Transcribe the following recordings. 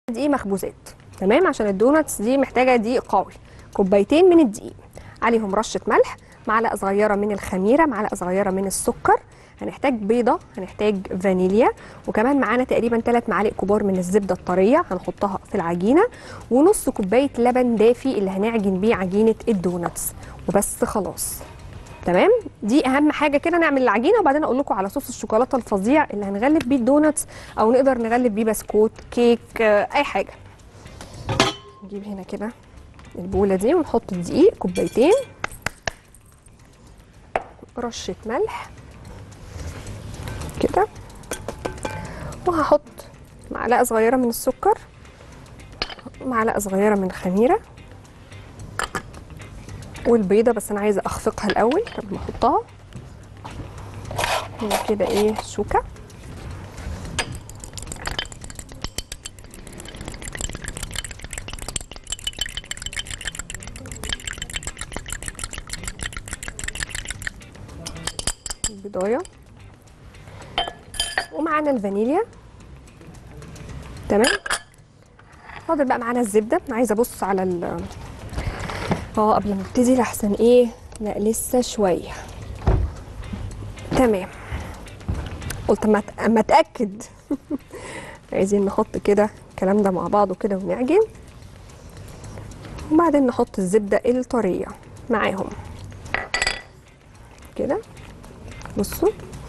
دقيق مخبوزات تمام عشان الدوناتس دي محتاجه دقيق قوي كوبايتين من الدقيق عليهم رشه ملح معلقه صغيره من الخميره معلقه صغيره من السكر هنحتاج بيضه هنحتاج فانيليا وكمان معانا تقريبا 3 معالق كبار من الزبده الطريه هنحطها في العجينه ونص كوبايه لبن دافي اللي هنعجن بيه عجينه الدوناتس وبس خلاص تمام دي اهم حاجه كده نعمل العجينه وبعدين اقول لكم على صوص الشوكولاته الفظيع اللي هنغلف بيه الدوناتس او نقدر نغلف بيه بسكوت كيك آه، اي حاجه نجيب هنا كده البوله دي ونحط الدقيق كوبايتين رشه ملح كده وهحط معلقه صغيره من السكر معلقه صغيره من الخميره والبيضه بس انا عايزه اخفقها الاول قبل ما احطها هنا كده ايه شوكه البضايه ومعانا الفانيليا تمام فاضل بقى معانا الزبده انا عايزه ابص على ال اه قبل ما ابتدي لحسن ايه لا لسه شويه تمام قلت اما أت- اما اتاكد عايزين نحط كده الكلام ده مع بعضه كده ونعجن وبعدين نحط الزبده الطريه معاهم كده بصوا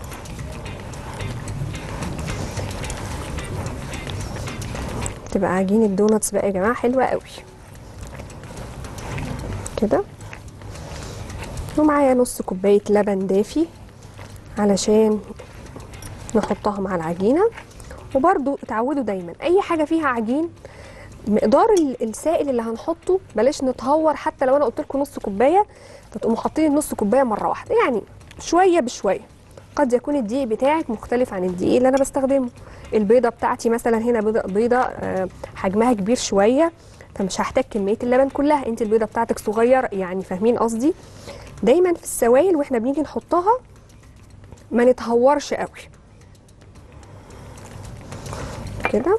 تبقى عجينه دوناتس بقى يا جماعه حلوه قوي كده ومعايا نص كوبايه لبن دافي علشان نحطها مع العجينه وبرده اتعودوا دايما اي حاجه فيها عجين مقدار ال- السائل اللي هنحطه بلاش نتهور حتى لو انا قلت لكم نص كوبايه فتقوموا حاطين النص كوبايه مره واحده يعني شويه بشويه قد يكون الدقيق بتاعك مختلف عن الدقيق اللي انا بستخدمه البيضه بتاعتي مثلا هنا بيضه, بيضة آه، حجمها كبير شويه فمش هحتاج كميه اللبن كلها انت البيضه بتاعتك صغير يعني فاهمين قصدي دايما في السوائل واحنا بنيجي نحطها ما نتهورش قوي كده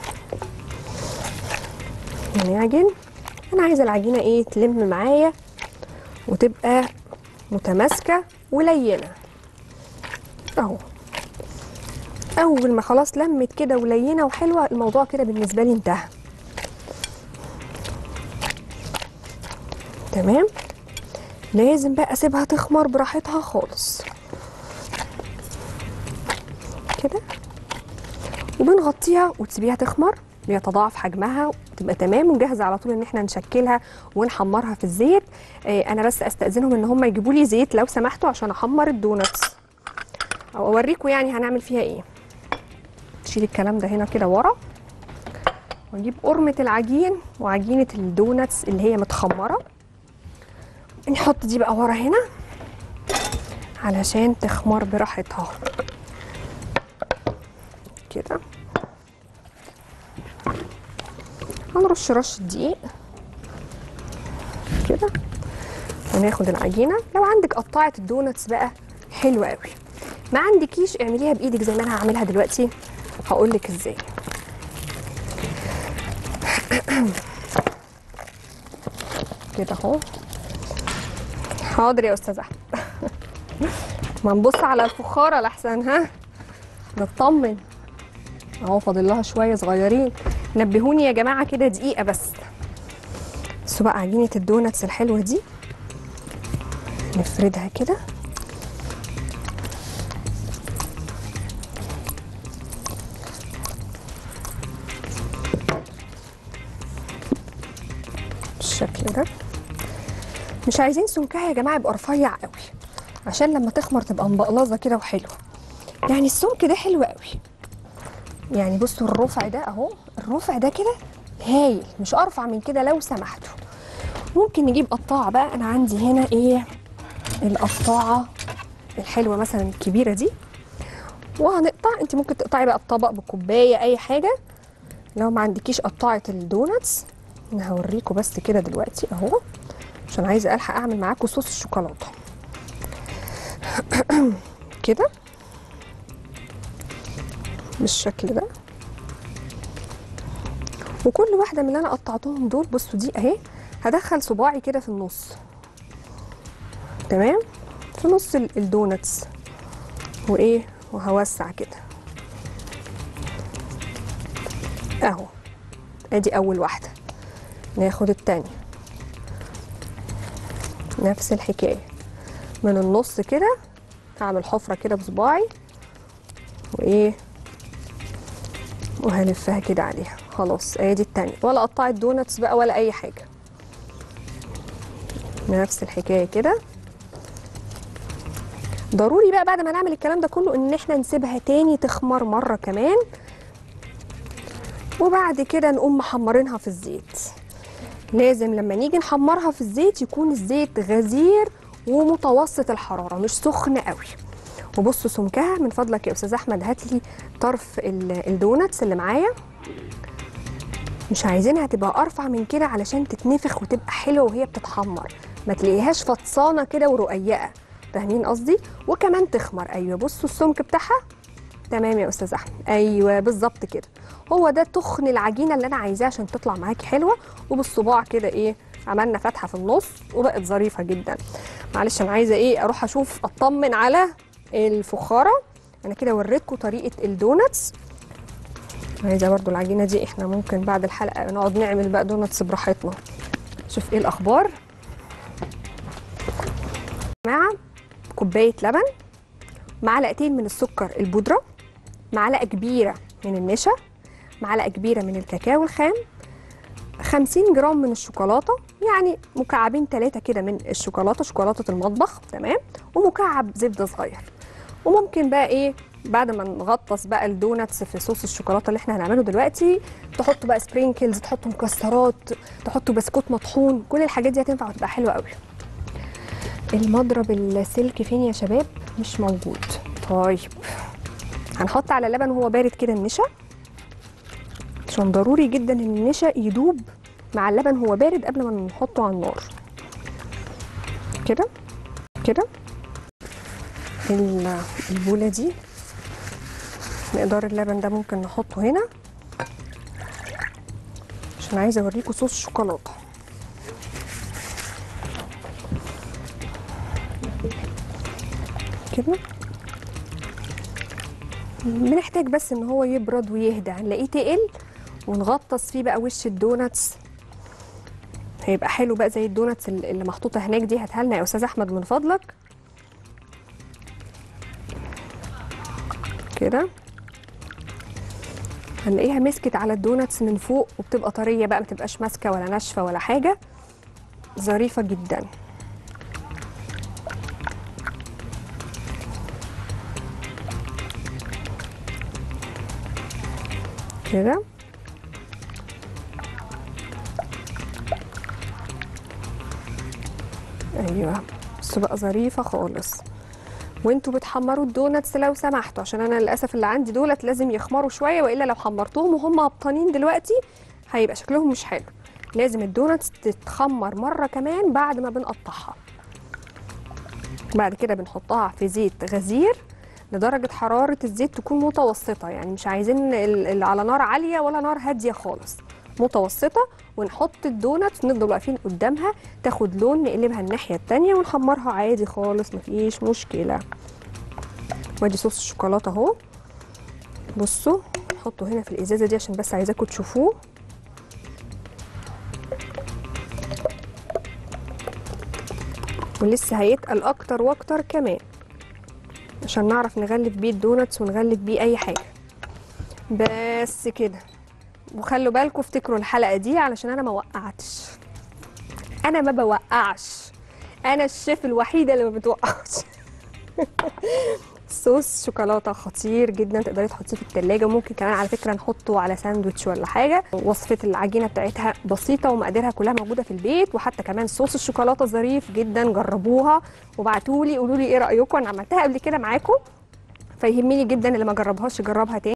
ونعجن انا عايزه العجينه ايه تلم معايا وتبقى متماسكه ولينه اهو اول ما خلاص لمت كده ولينه وحلوه الموضوع كده بالنسبه لي انتهى تمام لازم بقى اسيبها تخمر براحتها خالص كده وبنغطيها وتسيبيها تخمر بيتضاعف حجمها وتبقى تمام وجاهزه على طول ان احنا نشكلها ونحمرها في الزيت آه انا بس استاذنهم ان هم يجيبوا لي زيت لو سمحتوا عشان احمر الدوناتس او اوريكم يعني هنعمل فيها ايه تشيل الكلام ده هنا كده ورا واجيب قرمه العجين وعجينه الدوناتس اللي هي متخمره نحط دي بقى ورا هنا علشان تخمر براحتها كده هنرش رش دقيق كده وناخد العجينه لو عندك قطاعه الدوناتس بقى حلوه قوي ما عندكيش اعمليها بايدك زي ما انا هعملها دلوقتي هقول لك ازاي كده اهو حاضر يا استاذ احمد ما نبص على الفخاره لحسن ها نطمن اهو فاضل لها شويه صغيرين نبهوني يا جماعه كده دقيقه بس بصوا بقى عجينه الدوناتس الحلوه دي نفردها كده بالشكل ده مش عايزين سمكها يا جماعه يبقى رفيع قوي عشان لما تخمر تبقى مبقلظه كده وحلوه يعني السمك ده حلو قوي يعني بصوا الرفع ده اهو الرفع ده كده هايل مش ارفع من كده لو سمحتوا ممكن نجيب قطاعه بقى انا عندي هنا ايه القطاعه الحلوه مثلا الكبيره دي وهنقطع انت ممكن تقطعي بقى الطبق بكوبايه اي حاجه لو ما عندكيش قطاعه الدوناتس انا هوريكم بس كده دلوقتي اهو عشان عايزه الحق اعمل معاكم صوص الشوكولاته كده بالشكل ده وكل واحده من اللي انا قطعتهم دول بصوا دي اهي هدخل صباعي كده في النص تمام في نص ال- الدونتس وايه وهوسع كده اهو ادي اول واحده ناخد التانية نفس الحكايه من النص كده هعمل حفره كده بصباعي وايه وهلفها كده عليها خلاص ادي التانية ولا قطعت دونتس بقى ولا اي حاجه نفس الحكايه كده ضروري بقى بعد ما نعمل الكلام ده كله ان احنا نسيبها تاني تخمر مره كمان وبعد كده نقوم محمرينها في الزيت لازم لما نيجي نحمرها في الزيت يكون الزيت غزير ومتوسط الحراره مش سخن قوي وبصوا سمكها من فضلك يا استاذ احمد هات لي طرف ال- الدونتس اللي معايا مش عايزينها تبقى ارفع من كده علشان تتنفخ وتبقى حلوه وهي بتتحمر ما تلاقيهاش فطسانه كده ورقيقه فاهمين قصدي وكمان تخمر ايوه بصوا السمك بتاعها تمام يا استاذ احمد ايوه بالظبط كده هو ده تخن العجينه اللي انا عايزاها عشان تطلع معاكي حلوه وبالصباع كده ايه عملنا فتحه في النص وبقت ظريفه جدا معلش انا عايزه ايه اروح اشوف اطمن على الفخاره انا كده وريتكم طريقه الدونتس عايزه برضو العجينه دي احنا ممكن بعد الحلقه نقعد نعمل بقى دونتس براحتنا شوف ايه الاخبار جماعه كوبايه لبن معلقتين من السكر البودره معلقه كبيره من النشا معلقه كبيره من الكاكاو الخام 50 جرام من الشوكولاته يعني مكعبين ثلاثه كده من الشوكولاته شوكولاته المطبخ تمام ومكعب زبده صغير وممكن بقى ايه بعد ما نغطس بقى الدوناتس في صوص الشوكولاته اللي احنا هنعمله دلوقتي تحطوا بقى سبرينكلز تحطوا مكسرات تحطوا بسكوت مطحون كل الحاجات دي هتنفع وتبقى حلوه قوي المضرب السلك فين يا شباب مش موجود طيب هنحط على اللبن وهو بارد كده النشا عشان ضروري جدا ان النشا يدوب مع اللبن هو بارد قبل ما نحطه على النار كده كده ال- البولة دي مقدار اللبن ده ممكن نحطه هنا عشان عايزه اوريكم صوص الشوكولاته كده بنحتاج بس ان هو يبرد ويهدى هنلاقيه تقل ونغطس فيه بقى وش الدوناتس هيبقى حلو بقى زي الدوناتس اللي اللي محطوطه هناك دي هاتها لنا يا استاذ احمد من فضلك كده هنلاقيها مسكت على الدوناتس من فوق وبتبقى طريه بقى ما تبقاش ماسكه ولا ناشفه ولا حاجه ظريفه جدا كده ايوه بس بقى ظريفه خالص وانتوا بتحمروا الدوناتس لو سمحتوا عشان انا للاسف اللي عندي دولت لازم يخمروا شويه والا لو حمرتهم وهم هبطانين دلوقتي هيبقى شكلهم مش حلو لازم الدوناتس تتخمر مره كمان بعد ما بنقطعها بعد كده بنحطها في زيت غزير لدرجه حراره الزيت تكون متوسطه يعني مش عايزين ال- ال- على نار عاليه ولا نار هاديه خالص متوسطه ونحط الدونات نفضل واقفين قدامها تاخد لون نقلبها الناحيه التانية ونحمرها عادي خالص مفيش مشكله وادي صوص الشوكولاته اهو بصوا نحطه هنا في الازازه دي عشان بس عايزاكم تشوفوه ولسه هيتقل اكتر واكتر كمان عشان نعرف نغلف بيه الدوناتس ونغلف بيه اي حاجه بس كده وخلوا بالكم افتكروا الحلقه دي علشان انا ما وقعتش انا ما بوقعش انا الشيف الوحيده اللي ما بتوقعش صوص شوكولاته خطير جدا تقدري تحطيه في التلاجة ممكن كمان على فكره نحطه على ساندوتش ولا حاجه وصفه العجينه بتاعتها بسيطه ومقاديرها كلها موجوده في البيت وحتى كمان صوص الشوكولاته ظريف جدا جربوها وابعتوا لي قولوا لي ايه رايكم انا عملتها قبل كده معاكم فيهمني جدا اللي ما جربهاش يجربها تاني